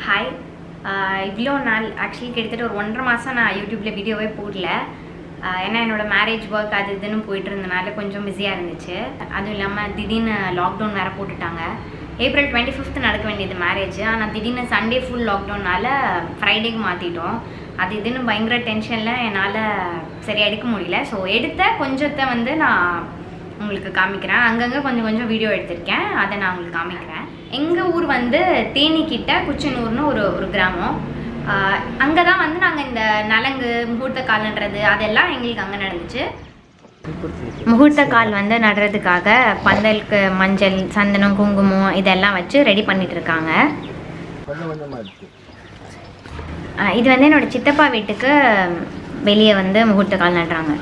hi இவ்வளோ நாள் actually கிட்டத்தட்ட ஒரு ஒன்றரை மாதம் நான் யூடியூப்பில் வீடியோவே போடல ஆஹ் ஏன்னா என்னோட மேரேஜ் ஒர்க் அது இதுன்னு போயிட்டு இருந்தனால கொஞ்சம் பிஸியாக இருந்துச்சு அதுவும் இல்லாமல் திடீர்னு லாக்டவுன் வேறு போட்டுட்டாங்க ஏப்ரல் டுவெண்ட்டி ஃபிஃப்த் நடக்க வேண்டியது மேரேஜ் ஆனால் திடீர்னு சண்டே ஃபுல் லாக்டவுனால ஃப்ரைடேக்கு மாற்றிட்டோம் அது இதுன்னு பயங்கர டென்ஷனில் என்னால் சரியாக எடுக்க முடியல ஸோ எடுத்த கொஞ்சத்தை வந்து நான் உங்களுக்கு காமிக்கிறேன் அங்கங்கே கொஞ்சம் கொஞ்சம் வீடியோ எடுத்திருக்கேன் அதை நான் உங்களுக்கு காமிக்கிறேன் எங்கள் ஊர் வந்து தேனி கிட்ட குச்சனூர்னு ஒரு ஒரு கிராமம் அங்கே தான் வந்து நாங்கள் இந்த நலங்கு முகூர்த்த கால்ன்றது அதெல்லாம் எங்களுக்கு அங்கே நடந்துச்சு முகூர்த்த கால் வந்து நடுறதுக்காக பந்தலுக்கு மஞ்சள் சந்தனம் குங்குமம் இதெல்லாம் வச்சு ரெடி பண்ணிட்டு இருக்காங்க கொஞ்சம் கொஞ்சமா இருக்கு ஆஹ் இது வந்து என்னோட சித்தப்பா வீட்டுக்கு வெளியே வந்து முகூர்த்த கால் நடுறாங்க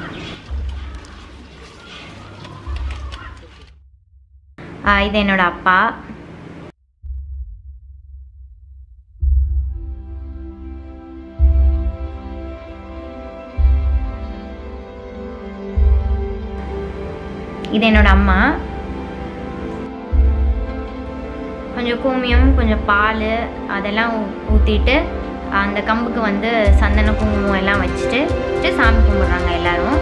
ஆஹ் இது என்னோட அப்பா இது என்னோட அம்மா கொஞ்சம் கோமியம் கொஞ்சம் பால் அதெல்லாம் ஊ- ஊற்றிட்டு அந்த கம்புக்கு வந்து சந்தன குங்குமம் எல்லாம் வச்சுட்டு வச்சுட்டு சாமி கும்பிட்றாங்க எல்லாரும்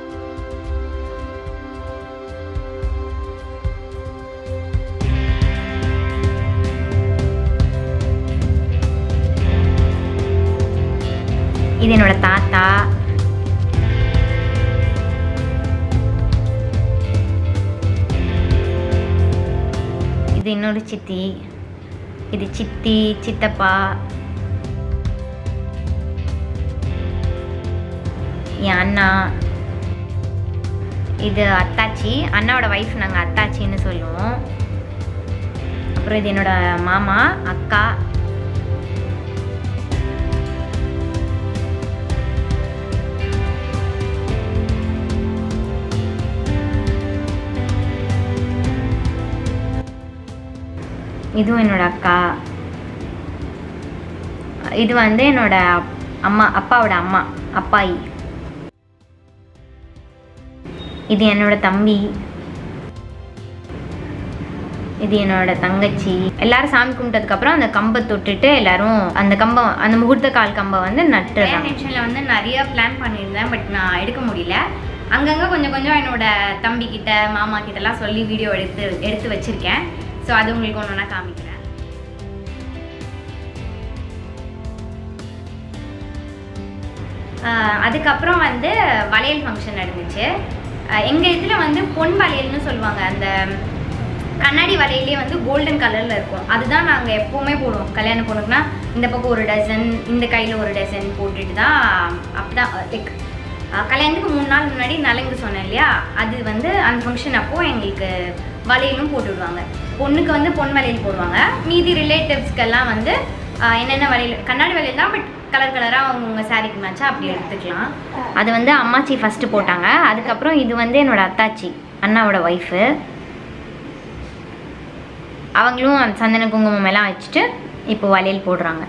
இது என்னோட தாத்தா இது இன்னொரு சித்தி இது சித்தி சித்தப்பா என் அண்ணா இது அத்தாச்சி அண்ணாவோட ஒய்ஃப் நாங்கள் அத்தாச்சின்னு சொல்லுவோம் அப்புறம் இது என்னோட மாமா அக்கா இதுவும் என்னோட அக்கா இது வந்து என்னோட அம்மா அப்பாவோட அம்மா அப்பாயி இது என்னோட தம்பி இது என்னோட தங்கச்சி எல்லாரும் சாமி கும்பிட்டதுக்கு அப்புறம் அந்த கம்பை தொட்டுட்டு எல்லாரும் அந்த கம்பம் அந்த முகூர்த்த கால் கம்பை வந்து நட்டுறாங்க டென்ஷனில் வந்து நிறைய பிளான் பண்ணியிருந்தேன் பட் நான் எடுக்க முடியல அங்கங்கே கொஞ்சம் கொஞ்சம் என்னோட தம்பி கிட்ட மாமா கிட்டலாம் சொல்லி வீடியோ எடுத்து எடுத்து வச்சிருக்கேன் ஸோ அது உங்களுக்கு ஒன்று ஒன்றா காமிக்கிறேன் ஆஹ் அதுக்கப்புறம் வந்து வளையல் ஃபங்க்ஷன் நடந்துச்சு ஆஹ் எங்க இதுல வந்து பொன் வளையல்னு சொல்லுவாங்க அந்த கண்ணாடி வளையலே வந்து கோல்டன் கலர்ல இருக்கும் அதுதான் நாங்க எப்பவுமே போடுவோம் கல்யாண பொண்ணுக்குனா இந்த பக்கம் ஒரு டசன் இந்த கையில ஒரு டசன் போட்டுட்டு தான் அப்படிதான் லைக் கல்யாணத்துக்கு மூணு நாள் முன்னாடி நலங்கு சொன்னேன் இல்லையா அது வந்து அந்த ஃபங்க்ஷன் அப்போ எங்களுக்கு வளையலும் போட்டு விடுவாங்க பொண்ணுக்கு வந்து பொன் வளையல் போடுவாங்க மீதி ரிலேட்டிவ்ஸ்க்கெல்லாம் வந்து ஆஹ் என்னென்ன வளையல் கண்ணாடி வளையல் தான் பட் கலர் கலராக அவங்கவுங்க சாரிக்கு மேட்சாக அப்படி எடுத்துக்கலாம் அது வந்து அம்மாச்சி ஃபஸ்ட்டு போட்டாங்க அதுக்கப்புறம் இது வந்து என்னோட அத்தாச்சி அண்ணாவோட ஒய்ஃபு அவங்களும் அந்த சந்தன குங்குமம் எல்லாம் வச்சுட்டு இப்போ வளையல் போடுறாங்க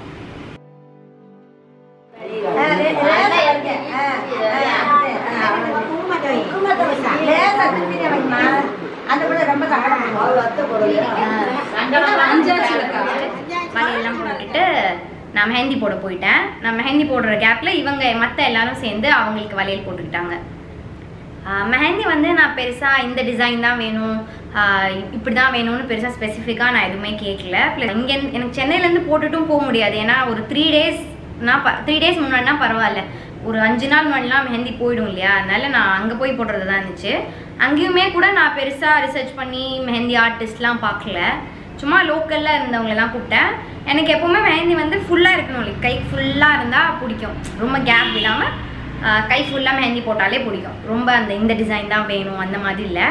வளையல்லாம் போட்டுட்டு நான் மெஹந்தி போட போயிட்டேன் நான் மெஹந்தி போடுற கேப்பில் இவங்க மற்ற எல்லாரும் சேர்ந்து அவங்களுக்கு வளையல் போட்டுக்கிட்டாங்க ஆஹ் மெஹந்தி வந்து நான் பெருசாக இந்த டிசைன் தான் வேணும் ஆஹ் இப்படி தான் வேணும்னு பெருசாக ஸ்பெசிஃபிக்காக நான் எதுவுமே கேட்கல ப்ளஸ் இங்கே எனக்கு சென்னையிலேருந்து போட்டுட்டும் போக முடியாது ஏன்னா ஒரு த்ரீ டேஸ் நான் த்ரீ டேஸ் முன்னாடினா பரவாயில்ல ஒரு அஞ்சு நாள் முன்னாடிலாம் மெஹந்தி போயிடும் இல்லையா அதனால நான் அங்கே போய் போடுறது தான் இருந்துச்சு அங்கேயுமே கூட நான் பெருசாக ரிசர்ச் பண்ணி மெஹந்தி ஆர்டிஸ்ட்லாம் பார்க்கல சும்மா லோக்கலில் இருந்தவங்களெல்லாம் கூப்பிட்டேன் எனக்கு எப்போவுமே மெஹந்தி வந்து ஃபுல்லாக இருக்கணும் இல்லை கை ஃபுல்லாக இருந்தால் பிடிக்கும் ரொம்ப கேப் விடாமல் கை ஃபுல்லாக மெஹந்தி போட்டாலே பிடிக்கும் ரொம்ப அந்த இந்த டிசைன் தான் வேணும் அந்த மாதிரி இல்லை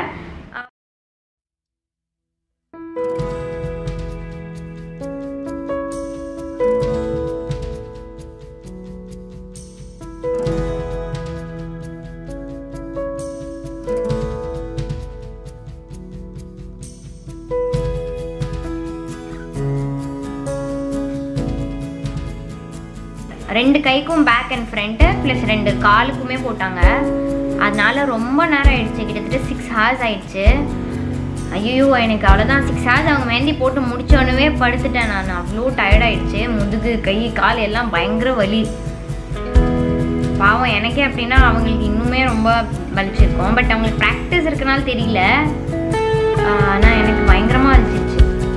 ரெண்டு கைக்கும் பேக் அண்ட் ஃப்ரண்ட்டு ப்ளஸ் ரெண்டு காலுக்குமே போட்டாங்க அதனால ரொம்ப நேரம் ஆயிடுச்சு கிட்டத்தட்ட சிக்ஸ் ஹார்ஸ் ஆயிடுச்சு ஐயோ எனக்கு அவ்வளோதான் சிக்ஸ் ஹவர்ஸ் அவங்க மெஹந்தி போட்டு முடிச்சோடனே படுத்துட்டேன் நான் அவ்வளோ டயர்டாயிடுச்சு முதுகு கை கால் எல்லாம் பயங்கர வலி பாவம் எனக்கே அப்படின்னா அவங்களுக்கு இன்னுமே ரொம்ப வலிச்சிருக்கும் பட் அவங்களுக்கு ப்ராக்டிஸ் இருக்கனால தெரியல ஆனால் எனக்கு பயங்கரமாக வலிச்சிருச்சு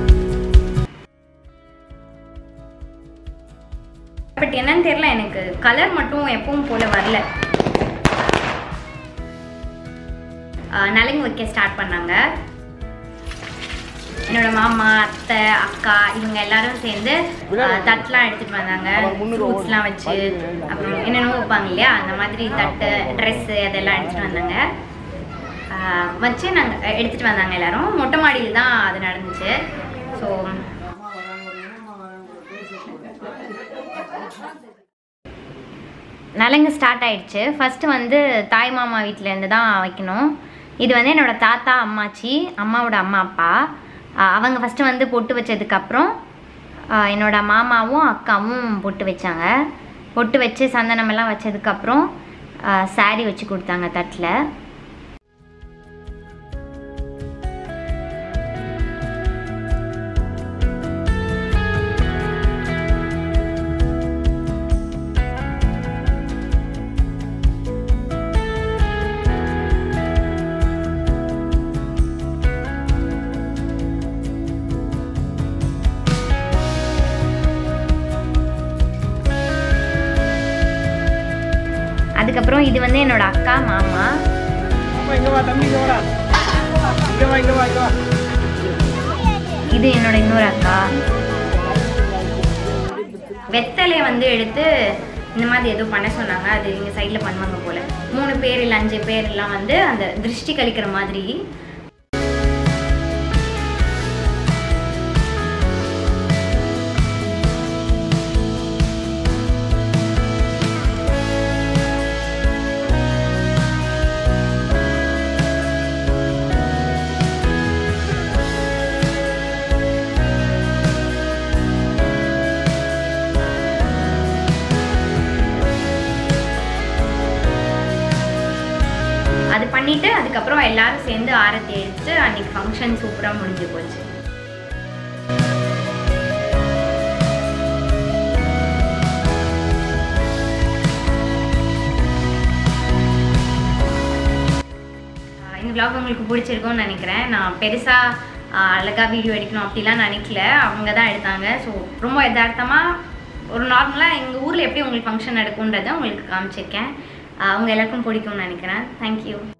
பட் என்னன்னு தெரியல எனக்கு கலர் மட்டும் எப்பவும் போல வரல ஆஹ் நலுங்கு வைக்க ஸ்டார்ட் பண்ணாங்க என்னோட மாமா அத்தை அக்கா இவங்க எல்லாரும் சேர்ந்து ஆஹ் தட்டுலாம் எடுத்துட்டு வந்தாங்க ஃப்ரூட்ஸ்லாம் வச்சு அப்புறம் என்னென்னமோ வைப்பாங்க இல்லையா அந்த மாதிரி தட்டு ட்ரெஸ்ஸு அதெல்லாம் எடுத்துட்டு வந்தாங்க ஆஹ் வச்சு நாங்கள் எடுத்துட்டு வந்தாங்க எல்லாரும் மொட்டை மாடியில் தான் அது நடந்துச்சு ஸோ நலங்கு ஸ்டார்ட் ஆயிடுச்சு ஃபஸ்ட்டு வந்து தாய் மாமா வீட்டிலேருந்து தான் வைக்கணும் இது வந்து என்னோட தாத்தா அம்மாச்சி அம்மாவோட அம்மா அப்பா ஆஹ் அவங்க ஃபஸ்ட்டு வந்து பொட்டு வச்சதுக்கப்புறம் ஆஹ் என்னோட மாமாவும் அக்காவும் பொட்டு வச்சாங்க பொட்டு வச்சு சந்தனமெல்லாம் வச்சதுக்கப்புறம் saree வச்சு கொடுத்தாங்க தட்டில் அதுக்கப்புறம் இது வந்து என்னோட அக்கா மாமா அம்மா இங்க வா தம்பி இங்க வாடா இங்க வா இங்க வா இங்க வா இது என்னோட இன்னொரு அக்கா வெத்தலையை வந்து எடுத்து இந்த மாதிரி ஏதோ பண்ண சொன்னாங்க அது எங்கள் சைடில் பண்ணுவாங்க போல் மூணு பேர் இல்லை அஞ்சு பேர் எல்லாம் வந்து அந்த திருஷ்டி கழிக்கிற மாதிரி அது பண்ணிட்டு அதுக்கப்புறம் எல்லாரும் சேர்ந்து ஆரத்தி எடுத்து அன்னைக்கு ஃபங்க்ஷன் சூப்பராக முடிஞ்சு போச்சு ஆஹ் இந்த vlog உங்களுக்கு பிடிச்சிருக்கும்னு நினைக்கிறேன் நான் பெருசாக அழகாக வீடியோ எடுக்கணும் அப்படிலாம் நினைக்கல அவங்க தான் எடுத்தாங்க ஸோ ரொம்ப யதார்த்தமாக ஒரு நார்மலாக எங்கள் ஊரில் எப்படி உங்களுக்கு ஃபங்க்ஷன் நடக்குன்றதை உங்களுக்கு காமிச்சிருக்கேன் ஆஹ் அவங்க எல்லாருக்கும் பிடிக்கும்னு நினைக்கிறேன் தேங்க்யூ